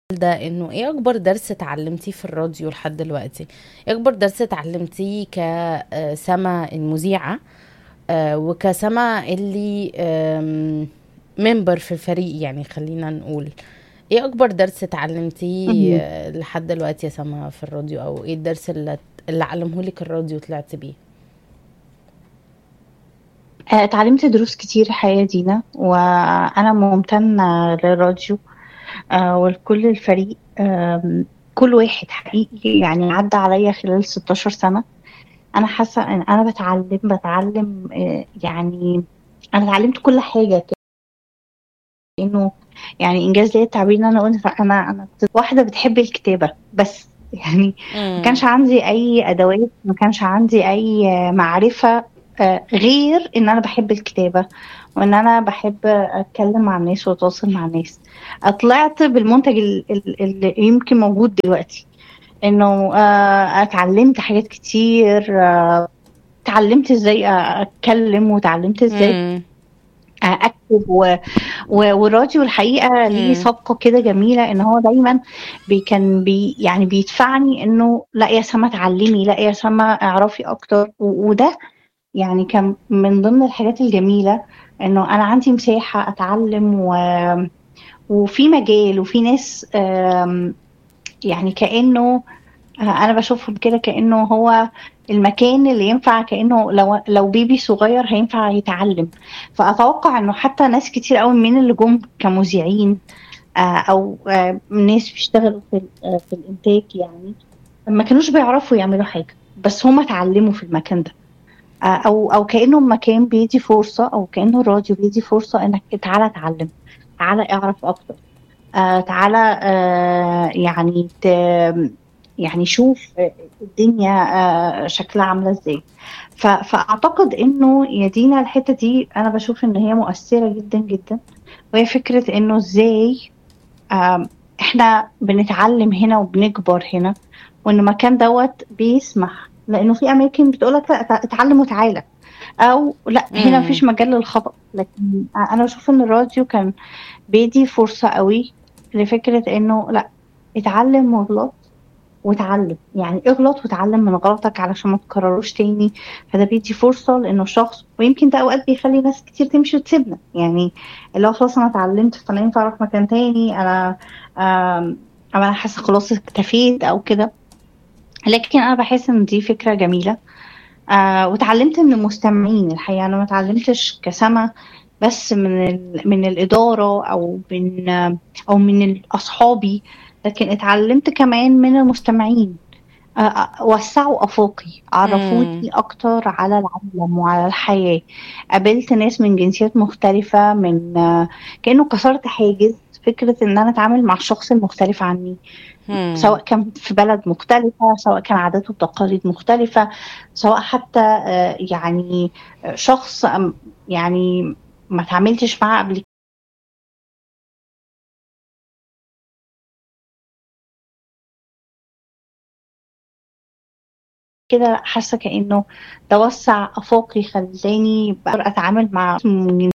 ده انه ايه اكبر درس اتعلمتيه في الراديو لحد دلوقتي ايه اكبر درس اتعلمتيه كسما المذيعة آه، وكسما اللي ممبر في الفريق يعني خلينا نقول ايه اكبر درس اتعلمتيه مهم. آه، لحد دلوقتي يا سما في الراديو او ايه الدرس اللي اللي علمهولك الراديو طلعت بيه آه، اتعلمت دروس كتير الحقيقة دينا وأنا ممتنة للراديو آه، ولكل الفريق آم، كل واحد حقيقي يعني عدى عليا خلال 16 سنة أنا حاسة إن أنا بتعلم بتعلم آه، يعني أنا اتعلمت كل حاجة كأنه يعني إنجاز ليا التعبير إن أنا قلت أنا أنا كنت واحدة بتحب الكتابة بس يعني ما كانش امم عندي أي أدوات ما كانش عندي أي معرفة آه، غير إن أنا بحب الكتابة وإن أنا بحب أتكلم مع الناس وأتواصل مع الناس طلعت بالمنتج ال- ال- اللي يمكن موجود دلوقتي إنه آه، اتعلمت حاجات كتير آه، اتعلمت إزاي أتكلم وتعلمت إزاي امم اكتب و... و... والراديو الحقيقه ليه امم سابقه كده جميله ان هو دايما بي كان بي يعني بيدفعني انه لا يا سما اتعلمي لا يا سما اعرفي اكتر و... وده يعني كان من ضمن الحاجات الجميله انه انا عندي مساحه اتعلم و... وفي مجال وفي ناس آم، يعني كانه آه، انا بشوفهم كده كانه هو المكان اللي ينفع كانه لو لو بيبي صغير هينفع يتعلم فاتوقع انه حتى ناس كتير قوي من اللي جم كمذيعين آه، او آه، ناس بيشتغلوا في ال- آه، في الانتاج يعني ما كانوش بيعرفوا يعملوا حاجه بس هم اتعلموا في المكان ده آه، او او كانه مكان بيدي فرصه او كانه الراديو بيدي فرصه انك تعالى اتعلم تعالى اعرف اكتر آه تعالى آه يعني ت يعني شوف آه، الدنيا آه شكلها عاملة ازاي ف- فأعتقد انه يا دينا الحتة دي انا بشوف ان هي مؤثرة جدا جدا وهي فكرة انه ازاي آم، احنا بنتعلم هنا وبنكبر هنا وان المكان دوت بيسمح لانه في اماكن بتقولك لا تع- اتعلم وتعالى او لا هنا مفيش امم مجال للخطأ لكن انا بشوف ان الراديو كان بيدي فرصة قوي لفكرة انه لا اتعلم واغلط واتعلم يعني اغلط وتعلم من غلطك علشان ما تكرروش تاني فده بيدي فرصة لانه شخص ويمكن ده اوقات بيخلي ناس كتير تمشي وتسيبنا يعني اللي هو خلاص انا اتعلمت فانا ينفع اروح مكان تاني انا آم، أو انا حاسة خلاص اكتفيت او كده لكن انا بحس ان دي فكرة جميلة آه وتعلمت من المستمعين الحقيقة أنا ما اتعلمتش كسمة بس من ال... من الإدارة أو من أو من أصحابي لكن اتعلمت كمان من المستمعين آه آه، وسعوا أفاقي عرفوني امم أكتر على العالم وعلى الحياة قابلت ناس من جنسيات مختلفة من آه كأنه كسرت حاجز فكرة إن أنا أتعامل مع الشخص المختلف عني سواء امم كان في بلد مختلفة سواء كان عادات وتقاليد مختلفة سواء حتى آه، يعني آه، شخص أم- يعني ما تعاملتش معاه قبل كده لا، حاسة كأنه ده وسع آفاقي خلاني بقدر أتعامل مع